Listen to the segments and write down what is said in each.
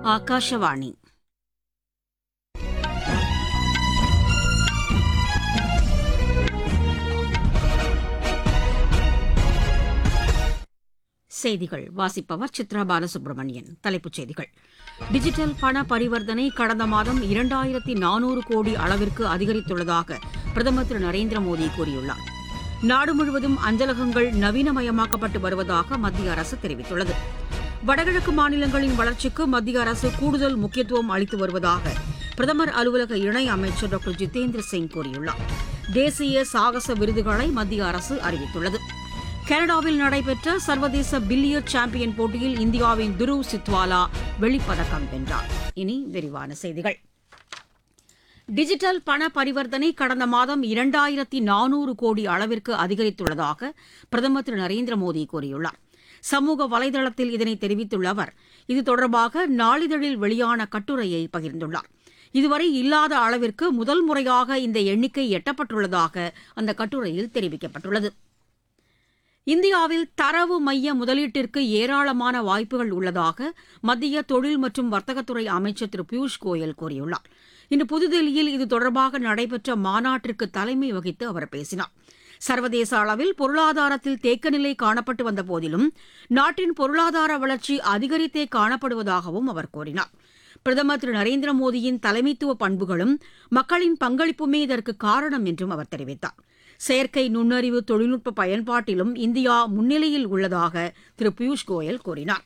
ಆಕಾಶವಾಣಿ செய்திகள் வாசிப்பவர் சித்ரா பாலசுப்ரமணியன் தலைப்புச் செய்திகள் டிஜிட்டல் பண பரிவர்த்தனை கடந்த மாதம் இரண்டாயிரத்தி நானூறு கோடி அளவிற்கு அதிகரித்துள்ளதாக பிரதமர் திரு நரேந்திர மோடி கூறியுள்ளார் நாடு முழுவதும் அஞ்சலகங்கள் நவீனமயமாக்கப்பட்டு வருவதாக மத்திய அரசு தெரிவித்துள்ளது வடகிழக்கு மாநிலங்களின் வளர்ச்சிக்கு மத்திய அரசு கூடுதல் முக்கியத்துவம் அளித்து வருவதாக பிரதமர் அலுவலக இணை அமைச்சர் டாக்டர் ஜிதேந்திர சிங் கூறியுள்ளார் தேசிய சாகச விருதுகளை மத்திய அரசு அறிவித்துள்ளது கனடாவில் நடைபெற்ற சர்வதேச பில்லியர்ட் சாம்பியன் போட்டியில் இந்தியாவின் துருவ் சித்வாலா வெள்ளிப்பதக்கம் வென்றார் இனி விரிவான செய்திகள் டிஜிட்டல் பண பரிவர்த்தனை கடந்த மாதம் இரண்டாயிரத்தி நானூறு கோடி அளவிற்கு அதிகரித்துள்ளதாக பிரதமர் திரு நரேந்திர மோடி கூறியுள்ளார் சமூக வலைதளத்தில் இதனை தெரிவித்துள்ள அவர் இது தொடர்பாக நாளிதழில் வெளியான கட்டுரையை பகிர்ந்துள்ளார் இதுவரை இல்லாத அளவிற்கு முதல் முறையாக இந்த எண்ணிக்கை எட்டப்பட்டுள்ளதாக அந்த கட்டுரையில் தெரிவிக்கப்பட்டுள்ளது இந்தியாவில் தரவு மைய முதலீட்டிற்கு ஏராளமான வாய்ப்புகள் உள்ளதாக மத்திய தொழில் மற்றும் வர்த்தகத்துறை அமைச்சர் திரு பியூஷ் கோயல் கூறியுள்ளார் இன்று புதுதில்லியில் இது தொடர்பாக நடைபெற்ற மாநாட்டிற்கு தலைமை வகித்து அவர் பேசினார் சர்வதேச அளவில் பொருளாதாரத்தில் தேக்கநிலை காணப்பட்டு வந்த போதிலும் நாட்டின் பொருளாதார வளர்ச்சி அதிகரித்தே காணப்படுவதாகவும் அவர் கூறினார் பிரதமர் திரு நரேந்திர மோடியின் தலைமைத்துவ பண்புகளும் மக்களின் பங்களிப்புமே இதற்கு காரணம் என்றும் அவர் தெரிவித்தார் செயற்கை நுண்ணறிவு தொழில்நுட்ப பயன்பாட்டிலும் இந்தியா முன்னிலையில் உள்ளதாக திரு பியூஷ் கோயல் கூறினார்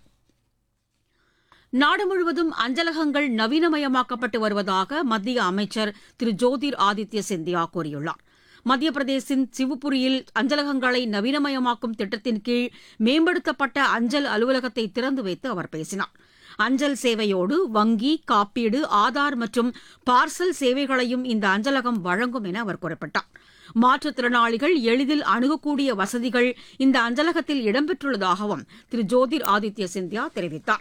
நாடு முழுவதும் அஞ்சலகங்கள் நவீனமயமாக்கப்பட்டு வருவதாக மத்திய அமைச்சர் திரு ஜோதிர் ஆதித்ய சிந்தியா கூறியுள்ளார் மத்திய பிரதேசின் சிவுபுரியில் அஞ்சலகங்களை நவீனமயமாக்கும் திட்டத்தின் கீழ் மேம்படுத்தப்பட்ட அஞ்சல் அலுவலகத்தை திறந்து வைத்து அவர் பேசினார் அஞ்சல் சேவையோடு வங்கி காப்பீடு ஆதார் மற்றும் பார்சல் சேவைகளையும் இந்த அஞ்சலகம் வழங்கும் என அவர் குறிப்பிட்டார் மாற்றுத்திறனாளிகள் எளிதில் அணுகக்கூடிய வசதிகள் இந்த அஞ்சலகத்தில் இடம்பெற்றுள்ளதாகவும் திரு ஜோதிர் ஆதித்ய சிந்தியா தெரிவித்தார்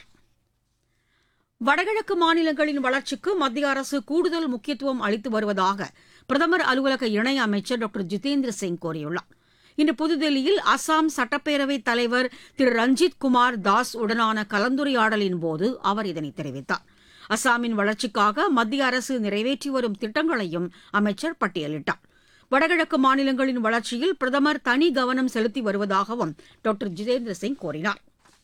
வடகிழக்கு மாநிலங்களின் வளர்ச்சிக்கு மத்திய அரசு கூடுதல் முக்கியத்துவம் அளித்து வருவதாக பிரதமர் அலுவலக இணை அமைச்சர் டாக்டர் ஜிதேந்திர சிங் கூறியுள்ளார் இன்று புதுதில்லியில் அசாம் சட்டப்பேரவைத் தலைவர் திரு ரஞ்சித் குமார் தாஸ் உடனான கலந்துரையாடலின் போது அவர் இதனை தெரிவித்தார் அசாமின் வளர்ச்சிக்காக மத்திய அரசு நிறைவேற்றி வரும் திட்டங்களையும் அமைச்சர் பட்டியலிட்டார் வடகிழக்கு மாநிலங்களின் வளர்ச்சியில் பிரதமர் தனி கவனம் செலுத்தி வருவதாகவும் டாக்டர் ஜிதேந்திர சிங் கூறினார்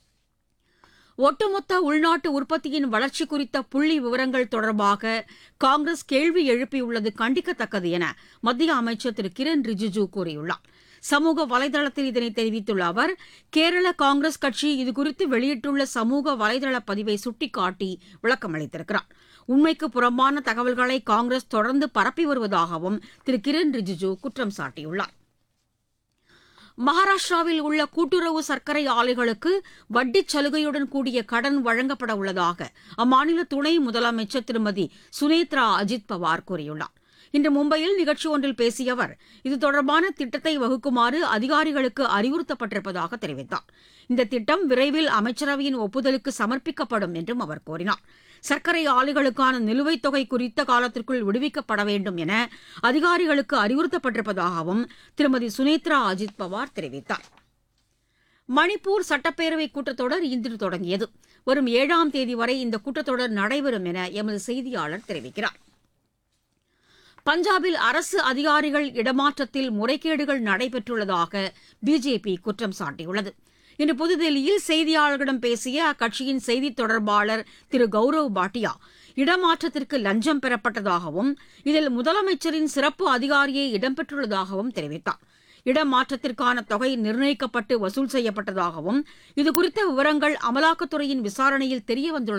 ஒட்டுமொத்த உள்நாட்டு உற்பத்தியின் வளர்ச்சி குறித்த புள்ளி விவரங்கள் தொடர்பாக காங்கிரஸ் கேள்வி எழுப்பியுள்ளது கண்டிக்கத்தக்கது என மத்திய அமைச்சர் திரு கிரண் ரிஜிஜு கூறியுள்ளார் சமூக வலைதளத்தில் இதனை தெரிவித்துள்ள அவர் கேரள காங்கிரஸ் கட்சி இதுகுறித்து வெளியிட்டுள்ள சமூக வலைதள பதிவை சுட்டிக்காட்டி விளக்கமளித்திருக்கிறார் உண்மைக்கு புறம்பான தகவல்களை காங்கிரஸ் தொடர்ந்து பரப்பி வருவதாகவும் திரு கிரண் ரிஜிஜு குற்றம் சாட்டியுள்ளார் மகாராஷ்டிராவில் உள்ள கூட்டுறவு சர்க்கரை ஆலைகளுக்கு வட்டிச் சலுகையுடன் கூடிய கடன் வழங்கப்பட உள்ளதாக அம்மாநில துணை முதலமைச்சர் திருமதி சுனேத்ரா அஜித் பவார் கூறியுள்ளார் இன்று மும்பையில் நிகழ்ச்சி ஒன்றில் பேசிய அவர் இது தொடர்பான திட்டத்தை வகுக்குமாறு அதிகாரிகளுக்கு அறிவுறுத்தப்பட்டிருப்பதாக தெரிவித்தார் இந்த திட்டம் விரைவில் அமைச்சரவையின் ஒப்புதலுக்கு சமர்ப்பிக்கப்படும் என்றும் அவர் கூறினார் சர்க்கரை ஆலைகளுக்கான நிலுவைத் தொகை குறித்த காலத்திற்குள் விடுவிக்கப்பட வேண்டும் என அதிகாரிகளுக்கு அறிவுறுத்தப்பட்டிருப்பதாகவும் திருமதி சுனேத்ரா அஜித் பவார் தெரிவித்தார் மணிப்பூர் சட்டப்பேரவை கூட்டத்தொடர் இன்று தொடங்கியது வரும் ஏழாம் தேதி வரை இந்த கூட்டத்தொடர் நடைபெறும் என எமது செய்தியாளர் தெரிவிக்கிறார் பஞ்சாபில் அரசு அதிகாரிகள் இடமாற்றத்தில் முறைகேடுகள் நடைபெற்றுள்ளதாக பிஜேபி குற்றம் சாட்டியுள்ளது இன்று புதுதில்லியில் செய்தியாளர்களிடம் பேசிய அக்கட்சியின் செய்தித் தொடர்பாளர் திரு கௌரவ் பாட்டியா இடமாற்றத்திற்கு லஞ்சம் பெறப்பட்டதாகவும் இதில் முதலமைச்சரின் சிறப்பு அதிகாரியே இடம்பெற்றுள்ளதாகவும் தெரிவித்தார் இடமாற்றத்திற்கான தொகை நிர்ணயிக்கப்பட்டு வசூல் செய்யப்பட்டதாகவும் இதுகுறித்த விவரங்கள் அமலாக்கத்துறையின் விசாரணையில் தெரியவந்துள்ளது